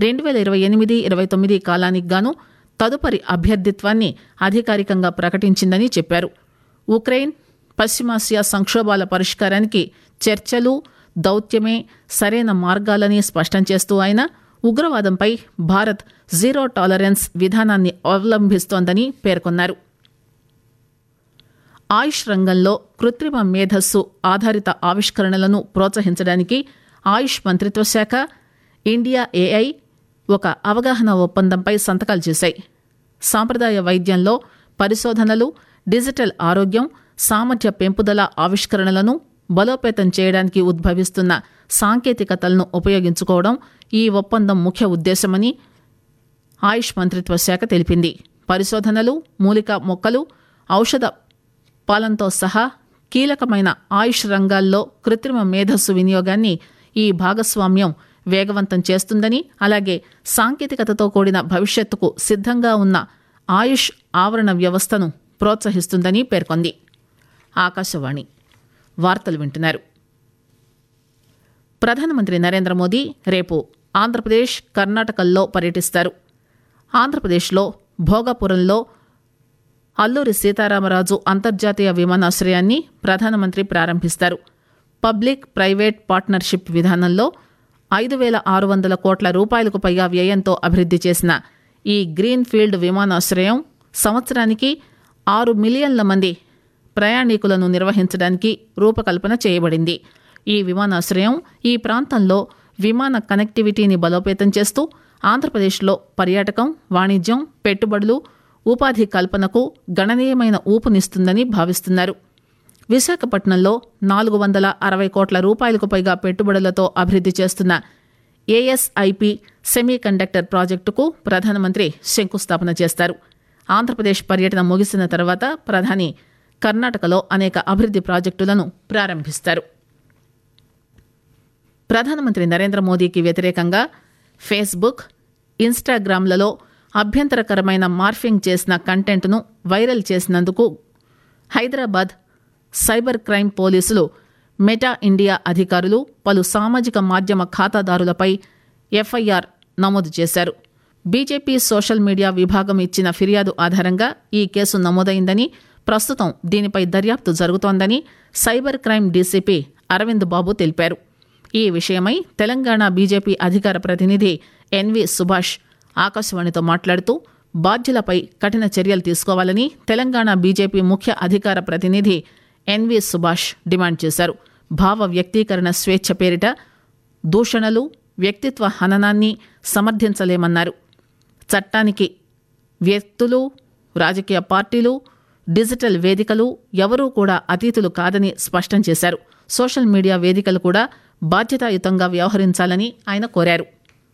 రెండు వేల ఇరవై ఎనిమిది ఇరవై తొమ్మిది కాలానికి గాను తదుపరి అభ్యర్థిత్వాన్ని అధికారికంగా ప్రకటించిందని చెప్పారు ఉక్రెయిన్ పశ్చిమాసియా సంక్షోభాల పరిష్కారానికి చర్చలు దౌత్యమే సరైన మార్గాలని స్పష్టం చేస్తూ ఆయన ఉగ్రవాదంపై భారత్ జీరో టాలరెన్స్ విధానాన్ని అవలంబిస్తోందని పేర్కొన్నారు ఆయుష్ రంగంలో కృత్రిమ మేధస్సు ఆధారిత ఆవిష్కరణలను ప్రోత్సహించడానికి ఆయుష్ మంత్రిత్వ శాఖ ఇండియా ఏఐ ఒక అవగాహన ఒప్పందంపై సంతకాలు చేశాయి సాంప్రదాయ వైద్యంలో పరిశోధనలు డిజిటల్ ఆరోగ్యం సామర్థ్య పెంపుదల ఆవిష్కరణలను బలోపేతం చేయడానికి ఉద్భవిస్తున్న సాంకేతికతలను ఉపయోగించుకోవడం ఈ ఒప్పందం ముఖ్య ఉద్దేశమని ఆయుష్ మంత్రిత్వ శాఖ తెలిపింది పరిశోధనలు మూలిక మొక్కలు ఔషధ పాలనతో సహా కీలకమైన ఆయుష్ రంగాల్లో కృత్రిమ మేధస్సు వినియోగాన్ని ఈ భాగస్వామ్యం వేగవంతం చేస్తుందని అలాగే సాంకేతికతతో కూడిన భవిష్యత్తుకు సిద్ధంగా ఉన్న ఆయుష్ ఆవరణ వ్యవస్థను ప్రోత్సహిస్తుందని పేర్కొంది ఆకాశవాణి వార్తలు వింటున్నారు ప్రధానమంత్రి నరేంద్ర మోదీ రేపు ఆంధ్రప్రదేశ్ కర్ణాటకల్లో పర్యటిస్తారు ఆంధ్రప్రదేశ్లో భోగాపురంలో అల్లూరి సీతారామరాజు అంతర్జాతీయ విమానాశ్రయాన్ని ప్రధానమంత్రి ప్రారంభిస్తారు పబ్లిక్ ప్రైవేట్ పార్ట్నర్షిప్ విధానంలో ఐదు వేల ఆరు వందల కోట్ల రూపాయలకు పైగా వ్యయంతో అభివృద్ది చేసిన ఈ గ్రీన్ ఫీల్డ్ విమానాశ్రయం సంవత్సరానికి ఆరు మిలియన్ల మంది ప్రయాణికులను నిర్వహించడానికి రూపకల్పన చేయబడింది ఈ విమానాశ్రయం ఈ ప్రాంతంలో విమాన కనెక్టివిటీని బలోపేతం చేస్తూ ఆంధ్రప్రదేశ్లో పర్యాటకం వాణిజ్యం పెట్టుబడులు ఉపాధి కల్పనకు గణనీయమైన ఊపునిస్తుందని భావిస్తున్నారు విశాఖపట్నంలో నాలుగు వందల అరవై కోట్ల రూపాయలకు పైగా పెట్టుబడులతో అభివృద్ది చేస్తున్న ఏఎస్ఐపి సెమీ కండక్టర్ ప్రాజెక్టుకు ప్రధానమంత్రి శంకుస్థాపన చేస్తారు ఆంధ్రప్రదేశ్ పర్యటన ముగిసిన తర్వాత ప్రధాని కర్ణాటకలో అనేక అభివృద్ది ప్రాజెక్టులను ప్రారంభిస్తారు ప్రధానమంత్రి నరేంద్ర మోదీకి వ్యతిరేకంగా ఫేస్బుక్ ఇన్స్టాగ్రామ్లలో అభ్యంతరకరమైన మార్ఫింగ్ చేసిన కంటెంట్ను వైరల్ చేసినందుకు హైదరాబాద్ సైబర్ క్రైమ్ పోలీసులు మెటా ఇండియా అధికారులు పలు సామాజిక మాధ్యమ ఖాతాదారులపై ఎఫ్ఐఆర్ నమోదు చేశారు బీజేపీ సోషల్ మీడియా విభాగం ఇచ్చిన ఫిర్యాదు ఆధారంగా ఈ కేసు నమోదైందని ప్రస్తుతం దీనిపై దర్యాప్తు జరుగుతోందని cyber crime DCP Aravind Babu తెలిపారు ఈ విషయమై తెలంగాణ బీజేపీ అధికార ప్రతినిధి ఎన్వి సుభాష్ ఆకాశవాణితో మాట్లాడుతూ బాధ్యులపై కఠిన చర్యలు తీసుకోవాలని తెలంగాణ బీజేపీ ముఖ్య అధికార ప్రతినిధి ఎన్వి సుభాష్ డిమాండ్ చేశారు భావ వ్యక్తీకరణ స్వేచ్ఛ పేరిట దూషణలు వ్యక్తిత్వ హననాన్ని సమర్థించలేమన్నారు చట్టానికి వ్యక్తులు రాజకీయ పార్టీలు డిజిటల్ వేదికలు ఎవరూ కూడా అతీతులు కాదని స్పష్టం చేశారు సోషల్ మీడియా వేదికలు కూడా బాధ్యతాయుతంగా వ్యవహరించాలని ఆయన కోరారు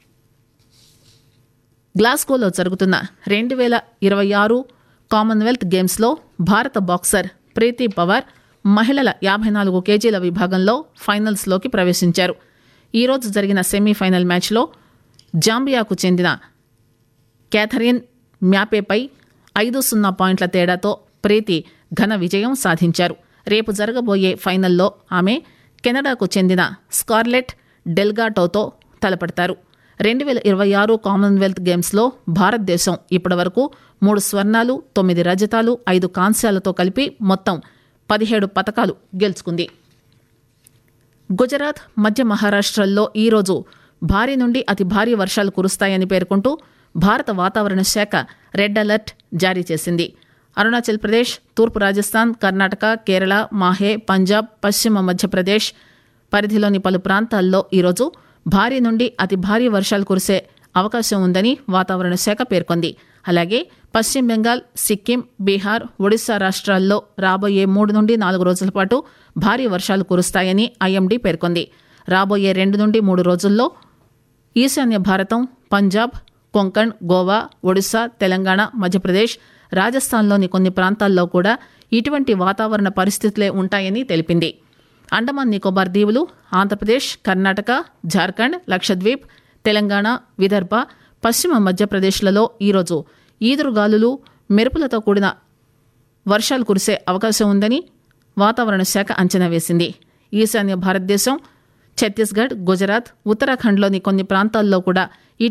గ్లాస్గోలో జరుగుతున్న రెండు వేల ఇరవై ఆరు కామన్వెల్త్ గేమ్స్లో భారత బాక్సర్ ప్రీతి పవార్ మహిళల యాభై నాలుగు కేజీల విభాగంలో ఫైనల్స్లోకి ప్రవేశించారు ఈరోజు జరిగిన సెమీఫైనల్ మ్యాచ్లో జాంబియాకు చెందిన క్యాథరిన్ మ్యాపేపై ఐదు సున్నా పాయింట్ల తేడాతో ప్రీతి ఘన విజయం సాధించారు రేపు జరగబోయే ఫైనల్లో ఆమె కెనడాకు చెందిన స్కార్లెట్ డెల్గాటోతో తలపడతారు రెండు వేల ఇరవై ఆరు కామన్వెల్త్ గేమ్స్లో భారతదేశం ఇప్పటివరకు మూడు స్వర్ణాలు తొమ్మిది రజతాలు ఐదు కాంస్యాలతో కలిపి మొత్తం పదిహేడు పతకాలు గెలుచుకుంది గుజరాత్ మధ్య మహారాష్ట్రల్లో ఈరోజు భారీ నుండి అతి భారీ వర్షాలు కురుస్తాయని పేర్కొంటూ భారత వాతావరణ శాఖ రెడ్ అలర్ట్ జారీ చేసింది అరుణాచల్ ప్రదేశ్ తూర్పు రాజస్థాన్ కర్ణాటక కేరళ మాహే పంజాబ్ పశ్చిమ మధ్యప్రదేశ్ పరిధిలోని పలు ప్రాంతాల్లో ఈరోజు భారీ నుండి అతి భారీ వర్షాలు కురిసే అవకాశం ఉందని వాతావరణ శాఖ పేర్కొంది అలాగే పశ్చిమ బెంగాల్ సిక్కిం బీహార్ ఒడిశా రాష్ట్రాల్లో రాబోయే మూడు నుండి నాలుగు రోజుల పాటు భారీ వర్షాలు కురుస్తాయని ఐఎండీ పేర్కొంది రాబోయే రెండు నుండి మూడు రోజుల్లో ఈశాన్య భారతం పంజాబ్ కొంకణ్ గోవా ఒడిశా తెలంగాణ మధ్యప్రదేశ్ రాజస్థాన్లోని కొన్ని ప్రాంతాల్లో కూడా ఇటువంటి వాతావరణ పరిస్థితులే ఉంటాయని తెలిపింది అండమాన్ నికోబార్ దీవులు ఆంధ్రప్రదేశ్ కర్ణాటక జార్ఖండ్ లక్షద్వీప్ తెలంగాణ విదర్భ పశ్చిమ మధ్యప్రదేశ్లలో ఈరోజు ఈదురుగాలులు మెరుపులతో కూడిన వర్షాలు కురిసే అవకాశం ఉందని వాతావరణ శాఖ అంచనా వేసింది ఈశాన్య భారతదేశం ఛత్తీస్గఢ్ గుజరాత్ ఉత్తరాఖండ్లోని కొన్ని ప్రాంతాల్లో కూడా